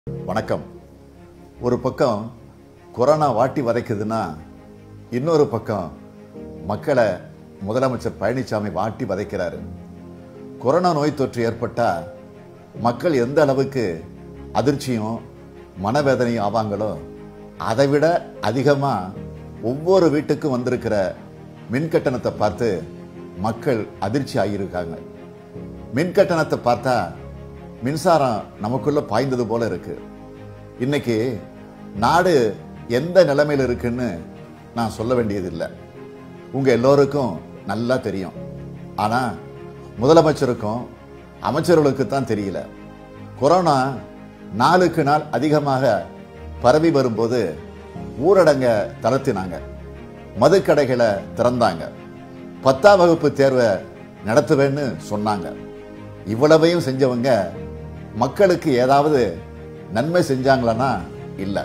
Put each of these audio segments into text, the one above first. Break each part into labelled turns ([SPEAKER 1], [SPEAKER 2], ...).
[SPEAKER 1] வணக்கம் ஒரு பக்கம் கொரோனா வாட்டி வதைக்குதுன்னா இன்னொரு பக்கம் மக்களை முதலமைச்சர் பழனிசாமி வாட்டி வதைக்கிறாரு கொரோனா நோய் தொற்று ஏற்பட்டா மக்கள் எந்த அளவுக்கு அதிர்ச்சியும் மனவேதனையும் ஆவாங்களோ அதை விட அதிகமாக ஒவ்வொரு வீட்டுக்கும் வந்திருக்கிற மின் கட்டணத்தை பார்த்து மக்கள் அதிர்ச்சி ஆகியிருக்காங்க மின் கட்டணத்தை பார்த்தா மின்சாரம் நமக்குள்ள பாய்ந்தது போல இருக்கு இன்னைக்கு நாடு எந்த நிலைமையில் இருக்குன்னு நான் சொல்ல வேண்டியதில்லை உங்க எல்லோருக்கும் நல்லா தெரியும் ஆனா முதலமைச்சருக்கும் அமைச்சர்களுக்கு தான் தெரியல கொரோனா நாளுக்கு நாள் அதிகமாக பரவி வரும்போது ஊரடங்க தளர்த்தினாங்க மதுக்கடைகளை திறந்தாங்க பத்தாம் வகுப்பு தேர்வை நடத்துவேன்னு சொன்னாங்க இவ்வளவையும் செஞ்சவங்க மக்களுக்கு ஏதாவது நன்மை செஞ்சாங்களான்னா இல்லை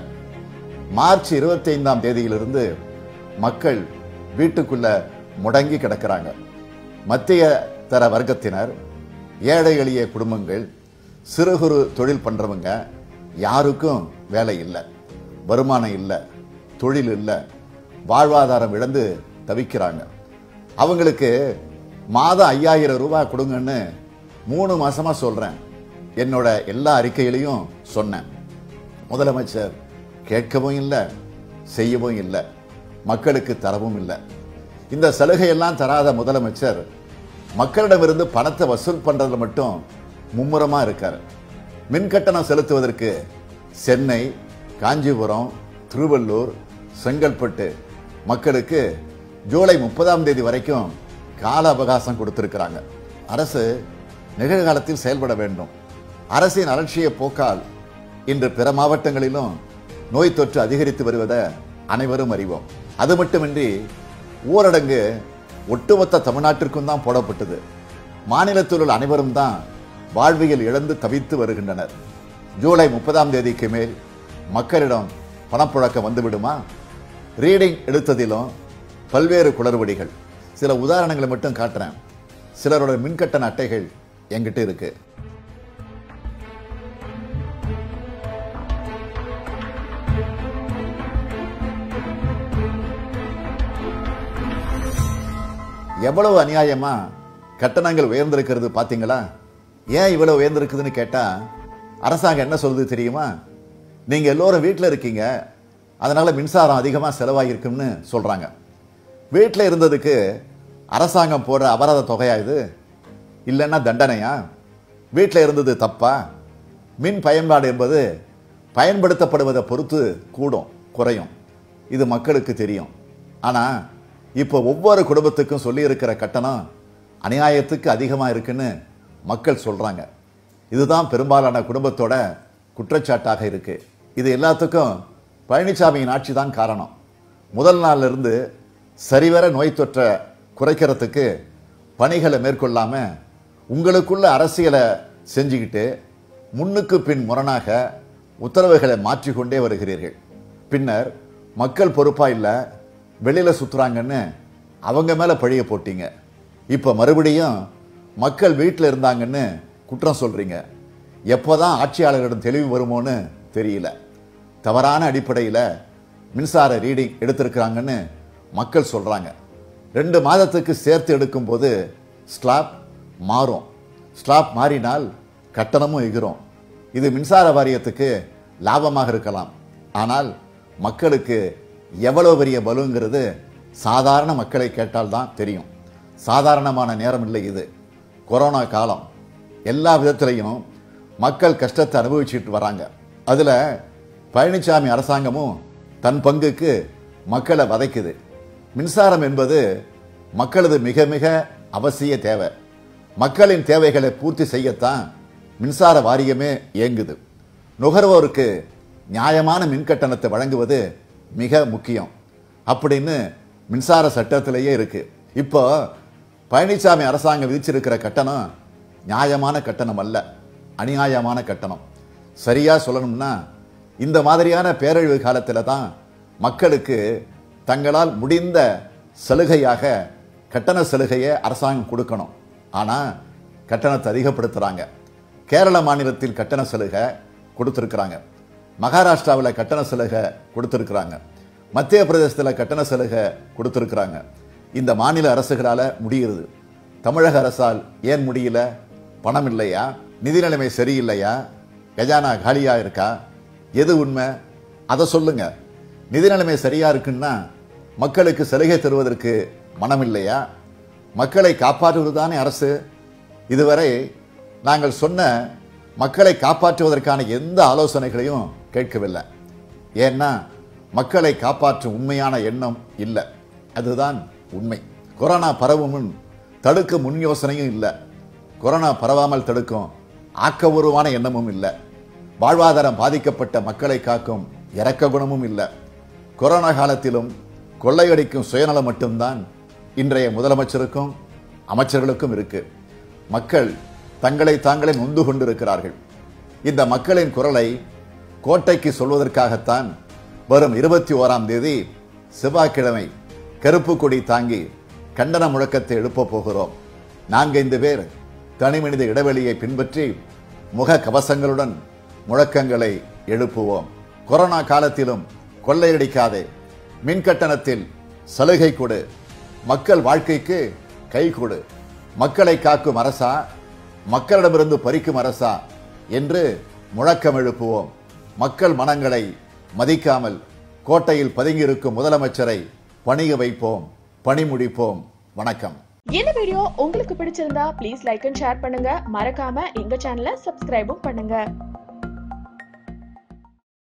[SPEAKER 1] மார்ச் இருபத்தி ஐந்தாம் தேதியிலிருந்து மக்கள் வீட்டுக்குள்ள முடங்கி கிடக்கிறாங்க மத்திய தர வர்க்கத்தினர் ஏழை எளிய குடும்பங்கள் சிறு குறு தொழில் பண்றவங்க யாருக்கும் வேலை இல்லை வருமானம் இல்லை தொழில் இல்லை வாழ்வாதாரம் இழந்து தவிக்கிறாங்க அவங்களுக்கு மாதம் ஐயாயிரம் ரூபாய் கொடுங்கன்னு மூணு மாசமா சொல்றேன் என்னோட எல்லா அறிக்கையிலையும் சொன்னேன் முதலமைச்சர் கேட்கவும் இல்லை செய்யவும் இல்லை மக்களுக்கு தரவும் இல்லை இந்த சலுகையெல்லாம் தராத முதலமைச்சர் மக்களிடமிருந்து பணத்தை வசூல் பண்றதுல மட்டும் மும்முரமா இருக்காரு மின் கட்டணம் செலுத்துவதற்கு சென்னை காஞ்சிபுரம் திருவள்ளூர் செங்கல்பட்டு மக்களுக்கு ஜூலை முப்பதாம் தேதி வரைக்கும் கால அவகாசம் கொடுத்திருக்கிறாங்க அரசு நிகழ்காலத்தில் செயல்பட வேண்டும் அரசின் அலட்சிய போக்கால் இன்று பிற மாவட்டங்களிலும் நோய் தொற்று அதிகரித்து வருவதை அனைவரும் அறிவோம் அது மட்டுமின்றி ஊரடங்கு ஒட்டுமொத்த தமிழ்நாட்டிற்கும் தான் போடப்பட்டது மாநிலத்தில் உள்ள அனைவரும் தான் வாழ்வியல் இழந்து தவித்து வருகின்றனர் ஜூலை முப்பதாம் தேதிக்கு மேல் மக்களிடம் பணப்புழக்கம் வந்துவிடுமா ரீடிங் எடுத்ததிலும் பல்வேறு குளறுபடிகள் சில உதாரணங்களை மட்டும் காட்டுறேன் சிலரோட மின்கட்டண அட்டைகள் என்கிட்ட இருக்கு எவ்வளவு அநியாயமா கட்டணங்கள் உயர்ந்திருக்கிறது பாத்தீங்களா ஏன் இவ்வளவு உயர்ந்திருக்குதுன்னு கேட்டா அரசாங்கம் என்ன சொல்லுது தெரியுமா நீங்க எல்லோரும் வீட்டில் இருக்கீங்க அதனால மின்சாரம் அதிகமாக செலவாகிருக்குன்னு சொல்றாங்க வீட்டில் இருந்ததுக்கு அரசாங்கம் போடுற அபராத தொகையா இது இல்லைன்னா தண்டனையா வீட்டில் இருந்தது தப்பா மின் பயன்பாடு என்பது பயன்படுத்தப்படுவதை பொறுத்து கூடும் குறையும் இது மக்களுக்கு தெரியும் ஆனால் இப்போ ஒவ்வொரு குடும்பத்துக்கும் சொல்லியிருக்கிற கட்டணம் அநியாயத்துக்கு அதிகமாக இருக்குன்னு மக்கள் சொல்கிறாங்க இதுதான் பெரும்பாலான குடும்பத்தோட குற்றச்சாட்டாக இருக்கு இது எல்லாத்துக்கும் பழனிசாமியின் ஆட்சி தான் காரணம் முதல் நாள்ல இருந்து சரிவர நோய் தொற்றை குறைக்கிறதுக்கு பணிகளை மேற்கொள்ளாம உங்களுக்குள்ள அரசியலை செஞ்சுக்கிட்டு முன்னுக்கு பின் முரணாக உத்தரவுகளை மாற்றிக்கொண்டே வருகிறீர்கள் பின்னர் மக்கள் பொறுப்பா இல்லை வெளியில சுத்துறாங்கன்னு அவங்க மேல பழிய போட்டீங்க இப்ப மறுபடியும் மக்கள் வீட்டில் இருந்தாங்கன்னு குற்றம் சொல்றீங்க எப்போதான் ஆட்சியாளர்களிடம் தெளிவு வருமோன்னு தெரியல தவறான அடிப்படையில் மின்சார ரீடிங் எடுத்திருக்கிறாங்கன்னு மக்கள் சொல்றாங்க ரெண்டு மாதத்துக்கு சேர்த்து எடுக்கும்போது ஸ்லாப் மாறும் ஸ்லாப் மாறினால் கட்டணமும் எகிரும் இது மின்சார வாரியத்துக்கு லாபமாக இருக்கலாம் ஆனால் மக்களுக்கு எவ்வளவு பெரிய பலுங்கிறது சாதாரண மக்களை கேட்டால்தான் தெரியும் சாதாரணமான நேரம் இல்லை இது கொரோனா காலம் எல்லா விதத்திலையும் மக்கள் கஷ்டத்தை அனுபவிச்சுட்டு வராங்க அதுல பழனிசாமி அரசாங்கமும் தன் பங்குக்கு மக்களை வதைக்குது மின்சாரம் என்பது மக்களது மிக மிக அவசிய தேவை மக்களின் தேவைகளை பூர்த்தி செய்யத்தான் மின்சார வாரியமே இயங்குது நுகர்வோருக்கு நியாயமான மின் கட்டணத்தை வழங்குவது மிக முக்கியம் அப்படின்னு மின்சார சட்டத்திலேயே இருக்கு இப்போ பழனிசாமி அரசாங்கம் விதிச்சிருக்கிற கட்டணம் நியாயமான கட்டணம் அல்ல அநியாயமான கட்டணம் சரியா சொல்லணும்னா இந்த மாதிரியான பேரழிவு காலத்தில் தான் மக்களுக்கு தங்களால் முடிந்த சலுகையாக கட்டண சலுகையை அரசாங்கம் கொடுக்கணும் ஆனால் கட்டணத்தை அதிகப்படுத்துகிறாங்க கேரள மாநிலத்தில் கட்டண சலுகை கொடுத்துருக்குறாங்க மகாராஷ்டிராவில் கட்டண சலுகை கொடுத்துருக்குறாங்க மத்திய பிரதேசத்தில் கட்டண சலுகை கொடுத்துருக்குறாங்க இந்த மாநில அரசுகளால் முடியுது தமிழக அரசால் ஏன் முடியல பணம் இல்லையா நிதி நிலைமை சரியில்லையா கஜானா காலியா இருக்கா எது உண்மை அதை சொல்லுங்க நிதி நிலைமை சரியா இருக்குன்னா மக்களுக்கு சலுகை தருவதற்கு மனம் இல்லையா மக்களை காப்பாற்றுவதுதானே அரசு இதுவரை நாங்கள் சொன்ன மக்களை காப்பாற்றுவதற்கான எந்த ஆலோசனைகளையும் கேட்கவில்லை ஏன்னா மக்களை காப்பாற்றும் உண்மையான எண்ணம் இல்லை அதுதான் உண்மை கொரோனா பரவும் முன் தடுக்க முன் யோசனையும் இல்லை கொரோனா பரவாமல் தடுக்கும் ஆக்கபூர்வமான எண்ணமும் இல்லை வாழ்வாதாரம் பாதிக்கப்பட்ட மக்களை காக்கும் இரக்க குணமும் இல்லை கொரோனா காலத்திலும் கொள்ளையடிக்கும் சுயநலம் மட்டும்தான் இன்றைய முதலமைச்சருக்கும் அமைச்சர்களுக்கும் இருக்கு மக்கள் தங்களை தாங்களே நொந்து கொண்டிருக்கிறார்கள் இந்த மக்களின் குரலை கோட்டைக்கு சொல்வதற்காகத்தான் வரும் இருபத்தி ஓராம் தேதி செவ்வாய்க்கிழமை கருப்பு கொடி தாங்கி கண்டன முழக்கத்தை எழுப்பப் போகிறோம் நான்கைந்து பேர் தனிமனித இடைவெளியை பின்பற்றி முக கவசங்களுடன் முழக்கங்களை எழுப்புவோம் கொரோனா காலத்திலும் கொள்ளையடிக்காதே மின் கட்டணத்தில் சலுகை கொடு மக்கள் வாழ்க்கைக்கு கை கொடு மக்களை காக்கும் அரசா மக்களிடமிருந்து பறிக்கும் அரசா என்று முழக்கம் எழுப்புவோம் மக்கள் மனங்களை மதிக்காமல் கோட்டையில் பதுங்கியிருக்கும் முதலமைச்சரை பணிய வைப்போம் பணி முடிப்போம் வணக்கம்
[SPEAKER 2] இந்த வீடியோ உங்களுக்கு பிடிச்சிருந்தா ப்ளீஸ் லைக் அண்ட் ஷேர் பண்ணுங்க மறக்காம எங்க சேனலை சப்ஸ்கிரைபும் பண்ணுங்க